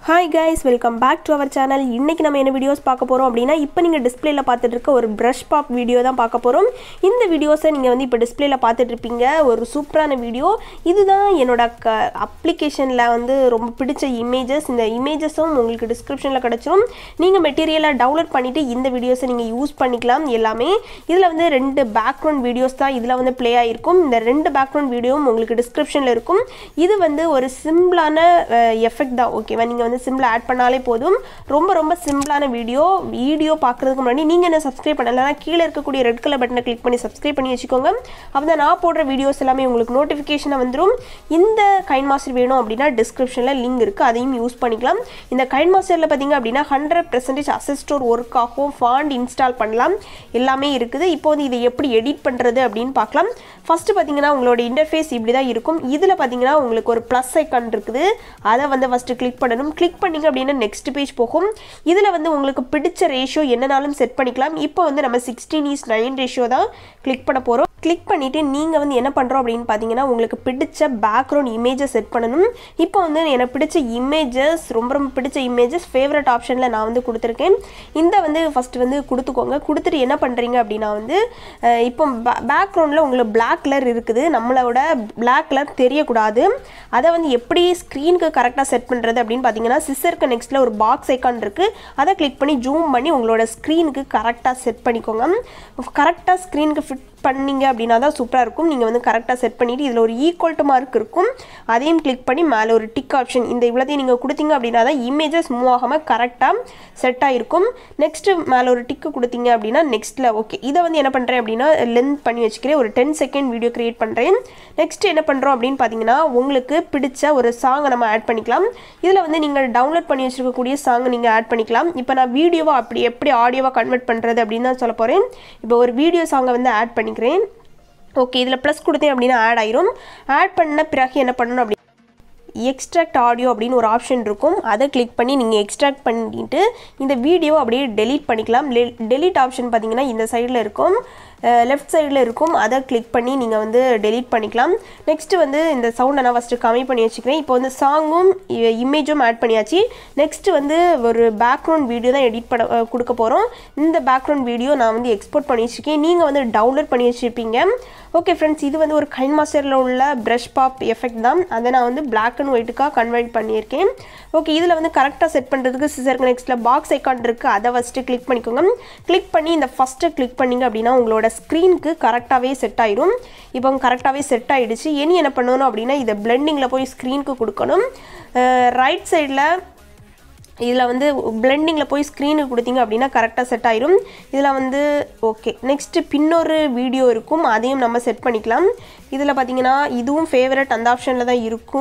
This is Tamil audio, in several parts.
hi guys welcome back to our channel இன்றைக்கி நம்ம என்ன வீடியோஸ் பார்க்க போகிறோம் அப்படின்னா இப்போ நீங்கள் டிஸ்பிளேல பார்த்துட்டு இருக்க ஒரு ப்ரஷ் பாப் வீடியோ தான் பார்க்க போகிறோம் இந்த வீடியோஸை நீங்கள் வந்து இப்போ டிஸ்பிளேல பார்த்துட்டு இருப்பீங்க ஒரு சூப்பரான வீடியோ இதுதான் என்னோட க அப்ளிகேஷனில் வந்து ரொம்ப பிடிச்ச இமேஜஸ் இந்த இமேஜஸும் உங்களுக்கு டிஸ்கிரிப்ஷனில் கிடச்சிரும் நீங்கள் மெட்டீரியலை டவுன்லோட் பண்ணிவிட்டு இந்த வீடியோஸை நீங்கள் யூஸ் பண்ணிக்கலாம் எல்லாமே இதில் வந்து ரெண்டு பேக்ரவுண்ட் வீடியோஸ் தான் இதில் வந்து ப்ளே ஆகிருக்கும் இந்த ரெண்டு பேக்ரவுண்ட் வீடியோவும் உங்களுக்கு டிஸ்கிரிப்ஷனில் இருக்கும் இது வந்து ஒரு சிம்பிளான எஃபெக்ட் தான் ஓகேவா நீங்கள் வந்து சிம்பிள் ஆட் பண்ணாலே போதும் ரொம்ப ரொம்ப சிம்பிளான வீடியோ வீடியோ பார்க்குறதுக்கு முன்னாடி நீங்கள் என்ன சப்ஸ்கிரைப் பண்ணலைன்னா கீழே இருக்கக்கூடிய ரெட் கலர் பட்டனை கிளிக் பண்ணி சப்ஸ்கிரைப் பண்ணி வச்சுக்கோங்க அப்போ தான் நான் போடுற வீடியோஸ் எல்லாமே உங்களுக்கு நோட்டிஃபிகேஷனாக வந்துடும் இந்த கைன் மாஸ்டர் வேணும் அப்படின்னா டிஸ்கிரிப்ஷனில் லிங்க் இருக்குது அதையும் யூஸ் பண்ணிக்கலாம் இந்த கைன் மாஸ்டரில் பார்த்தீங்க அப்படின்னா ஹண்ட்ரட் பர்சன்டேஜ் அசிஸ்டோர் ஒர்க் ஆகும் ஃபாண்ட் இன்ஸ்டால் பண்ணலாம் எல்லாமே இருக்குது இப்போ வந்து இதை எப்படி எடிட் பண்ணுறது அப்படின்னு பார்க்கலாம் ஃபஸ்ட்டு பார்த்தீங்கன்னா உங்களோட இன்டர்ஃபேஸ் இப்படி தான் இருக்கும் இதில் பார்த்தீங்கன்னா உங்களுக்கு ஒரு ப்ளஸ் ஐக்கான் இருக்குது அதை வந்து ஃபஸ்ட்டு கிளிக் பண்ணணும் கிளிக் பண்ணிங்க அப்படின்னா நெக்ஸ்ட் பேஜ் போகும் இதில் வந்து உங்களுக்கு பிடிச்ச ரேஷியோ என்னனாலும் செட் பண்ணிக்கலாம் இப்போ வந்து நம்ம சிக்ஸ்டீன் இஸ் நைன் ரேஷியோ தான் கிளிக் பண்ண போகிறோம் கிளிக் பண்ணிவிட்டு நீங்கள் வந்து என்ன பண்ணுறோம் அப்படின்னு பார்த்தீங்கன்னா உங்களுக்கு பிடிச்ச பேக்ரவுண்ட் இமேஜை செட் பண்ணணும் இப்போ வந்து எனக்கு பிடிச்ச இமேஜஸ் ரொம்ப ரொம்ப பிடிச்ச இமேஜஸ் ஃபேவரட் ஆப்ஷனில் நான் வந்து கொடுத்துருக்கேன் இந்த வந்து ஃபஸ்ட்டு வந்து கொடுத்துக்கோங்க கொடுத்துட்டு என்ன பண்ணுறீங்க அப்படின்னா வந்து அஹ், இப்போ பேக்ரவுண்டில் உங்களுக்கு பிளாக் கலர் இருக்குது நம்மளோட பிளாக் கலர் தெரியக்கூடாது அதை வந்து எப்படி ஸ்க்ரீனுக்கு கரெக்டாக செட் பண்ணுறது அப்படின்னு பார்த்தீங்கன்னா சிஸ்ஸருக்கு நெக்ஸ்ட்டில் ஒரு பாக்ஸ் ஐக்கான் இருக்குது அதை கிளிக் பண்ணி ஜூம் பண்ணி உங்களோட ஸ்க்ரீனுக்கு கரெக்டாக செட் பண்ணிக்கோங்க கரெக்டாக ஸ்க்ரீனுக்கு ஃபிட் பண்ணீங்க அப்படின்னா தான் சூப்பராக இருக்கும் நீங்கள் வந்து கரெக்டாக செட் பண்ணிவிட்டு இதில் ஒரு ஈக்குவல் டு மார்க் இருக்கும் அதையும் கிளிக் பண்ணி மேலே ஒரு டிக் ஆப்ஷன் இந்த இவ்வளோத்தையும் நீங்கள் கொடுத்தீங்க அப்படின்னா தான் இமேஜஸ் மூவ் ஆகாமல் கரெக்டாக செட் ஆகிருக்கும் நெக்ஸ்ட்டு மேலே ஒரு டிக்கு கொடுத்தீங்க அப்படின்னா நெக்ஸ்ட்டில் ஓகே இதை வந்து என்ன பண்ணுறேன் அப்படின்னா லென்த் பண்ணி வச்சுக்கிறேன் ஒரு டென் செகண்ட் வீடியோ க்ரியேட் பண்ணுறேன் நெக்ஸ்ட் என்ன பண்ணுறோம் அப்படின்னு பார்த்தீங்கன்னா உங்களுக்கு பிடிச்ச ஒரு சாங்கை நம்ம ஆட் பண்ணிக்கலாம் இதில் வந்து நீங்கள் டவுன்லோட் பண்ணி வச்சுருக்கக்கூடிய சாங் நீங்கள் ஆட் பண்ணிக்கலாம் இப்போ நான் வீடியோவை அப்படி எப்படி ஆடியோவாக கன்வெர்ட் பண்ணுறது அப்படின்னு தான் சொல்ல போகிறேன் இப்போ ஒரு வீடியோ சாங்கை வந்து ஆட் பண்ணிக்கிறேன் ஓகே இதில் ப்ளஸ் கொடுத்தேன் அப்படின்னா ஆட் ஆயிரும் ஆட் பண்ண பிறகு என்ன பண்ணணும் அப்படி எக்ஸ்ட்ராக்ட் ஆடியோ அப்படின்னு ஒரு ஆப்ஷன் இருக்கும் அதை கிளிக் பண்ணி நீங்கள் எக்ஸ்ட்ராக்ட் பண்ணிட்டு இந்த வீடியோ அப்படியே டெலீட் பண்ணிக்கலாம் டெலீட் ஆப்ஷன் பார்த்தீங்கன்னா இந்த சைடில் இருக்கும் லெஃப்ட் சைடில் இருக்கும் அதை கிளிக் பண்ணி நீங்கள் வந்து டெலீட் பண்ணிக்கலாம் நெக்ஸ்ட்டு வந்து இந்த சவுண்டை நான் ஃபஸ்ட்டு கம்மி பண்ணி வச்சுக்கிறேன் இப்போ வந்து சாங்கும் இமேஜும் ஆட் பண்ணியாச்சு நெக்ஸ்ட்டு வந்து ஒரு பேக்ரவுண்ட் வீடியோ தான் எடிட் பண்ண அஹ், கொடுக்க போகிறோம் இந்த பேக்ரவுண்ட் வீடியோ நான் வந்து எக்ஸ்போர்ட் பண்ணி வச்சுருக்கேன் நீங்கள் வந்து டவுன்லோட் பண்ணி வச்சுருப்பீங்க ஓகே ஃப்ரெண்ட்ஸ் இது வந்து ஒரு கைன் மாஸ்டரில் உள்ள ப்ரஷ் பாப் எஃபெக்ட் தான் அதை நான் வந்து பிளாக் அண்ட் ஒயிட்டுக்காக கன்வெர்ட் பண்ணியிருக்கேன் ஓகே இதில் வந்து கரெக்டாக செட் பண்ணுறதுக்கு சிசருக்கு நெக்ஸ்ட்டில் பாக்ஸ் ஐக்கான் இருக்குது அதை ஃபஸ்ட்டு கிளிக் பண்ணிக்கோங்க கிளிக் பண்ணி இந்த ஃபஸ்ட்டு கிளிக் பண்ணிங்க அப்படின்னா உங்களோட ஸ்க்ரீனுக்கு கரெக்டாகவே செட் ஆயிரும் இப்போ கரெக்டாகவே செட் ஆயிடுச்சு இனி என்ன பண்ணணும் அப்படின்னா இதை பிளெண்டிங்கில் போய் ஸ்க்ரீனுக்கு கொடுக்கணும் ரைட் சைடில் இதில் வந்து பிளெண்டிங்கில் போய் ஸ்க்ரீனுக்கு கொடுத்தீங்க அப்படின்னா கரெக்டாக செட் ஆயிரும் இதில் வந்து ஓகே நெக்ஸ்ட்டு பின்னொரு வீடியோ இருக்கும் அதையும் நம்ம செட் பண்ணிக்கலாம் இதில் பார்த்தீங்கன்னா இதுவும் ஃபேவரட் அந்த ஆப்ஷனில் தான் இருக்கும்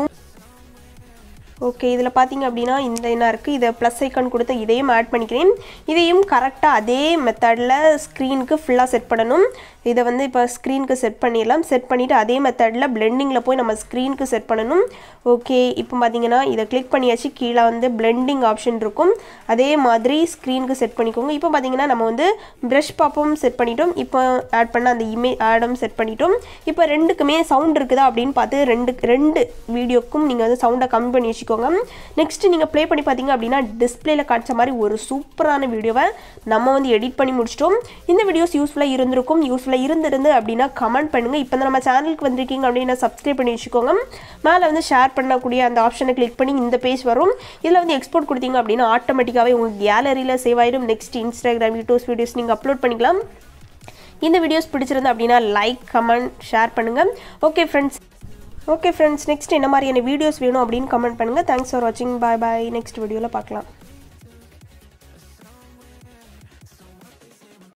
ஓகே இதில் பார்த்தீங்க அப்படின்னா இந்த என்ன இருக்குது இதை ப்ளஸ் ஐக்கான் கொடுத்து இதையும் ஆட் பண்ணிக்கிறேன் இதையும் கரெக்டாக அதே மெத்தடில் ஸ்க்ரீனுக்கு ஃபுல்லாக செட் பண்ணணும் இதை வந்து இப்போ ஸ்க்ரீனுக்கு செட் பண்ணிடலாம் செட் பண்ணிவிட்டு அதே மெத்தடில் பிளெண்டிங்கில் போய் நம்ம ஸ்க்ரீனுக்கு செட் பண்ணணும் ஓகே இப்போ பார்த்தீங்கன்னா இதை கிளிக் பண்ணியாச்சு கீழே வந்து பிளெண்டிங் ஆப்ஷன் இருக்கும் அதே மாதிரி ஸ்க்ரீனுக்கு செட் பண்ணிக்கோங்க இப்போ பார்த்தீங்கன்னா நம்ம வந்து ப்ரஷ் பாப்பும் செட் பண்ணிட்டோம் இப்போ ஆட் பண்ண அந்த இமே ஆடும் செட் பண்ணிட்டோம் இப்போ ரெண்டுக்குமே சவுண்ட் இருக்குதா அப்படின்னு பார்த்து ரெண்டு ரெண்டு வீடியோக்கும் நீங்கள் வந்து சவுண்டை கம்மி பண்ணி வச்சுக்கோங்க நெக்ஸ்ட்டு நீங்கள் ப்ளே பண்ணி பார்த்தீங்க அப்படின்னா டிஸ்பிளேல காமிச்ச மாதிரி ஒரு சூப்பரான வீடியோவை நம்ம வந்து எடிட் பண்ணி முடிச்சிட்டோம் இந்த வீடியோஸ் யூஸ்ஃபுல்லாக இருந்திருக்கும் யூஸ்ஃபுல்லாக இருந்திருந்து அப்படின்னா கமெண்ட் பண்ணுங்கள் இப்போ நம்ம சேனலுக்கு வந்திருக்கீங்க அப்படின்னா சப்ஸ்கிரைப் பண்ணி வச்சுக்கோங்க மேலே வந்து ஷேர் பண்ணக்கூடிய அந்த ஆப்ஷனை கிளிக் பண்ணி இந்த பேஜ் வரும் இதில் வந்து எக்ஸ்போர்ட் கொடுத்தீங்க அப்படின்னா ஆட்டோமேட்டிக்காகவே உங்களுக்கு கேலரியில் சேவ் ஆயிடும் நெக்ஸ்ட் இன்ஸ்டாகிராம் யூடியூப்ஸ் வீடியோஸ் நீங்கள் அப்லோட் பண்ணிக்கலாம் இந்த வீடியோஸ் பிடிச்சிருந்தா அப்படின்னா லைக் கமெண்ட் ஷேர் பண்ணுங்கள் okay friends okay friends next என்ன மாதிரியான வீடியோஸ் வேணும் அப்படின்னு கமெண்ட் பண்ணுங்கள் தேங்க்ஸ் ஃபார் வாட்சிங் பாய் பாய் நெக்ஸ்ட் வீடியோவில் பார்க்கலாம்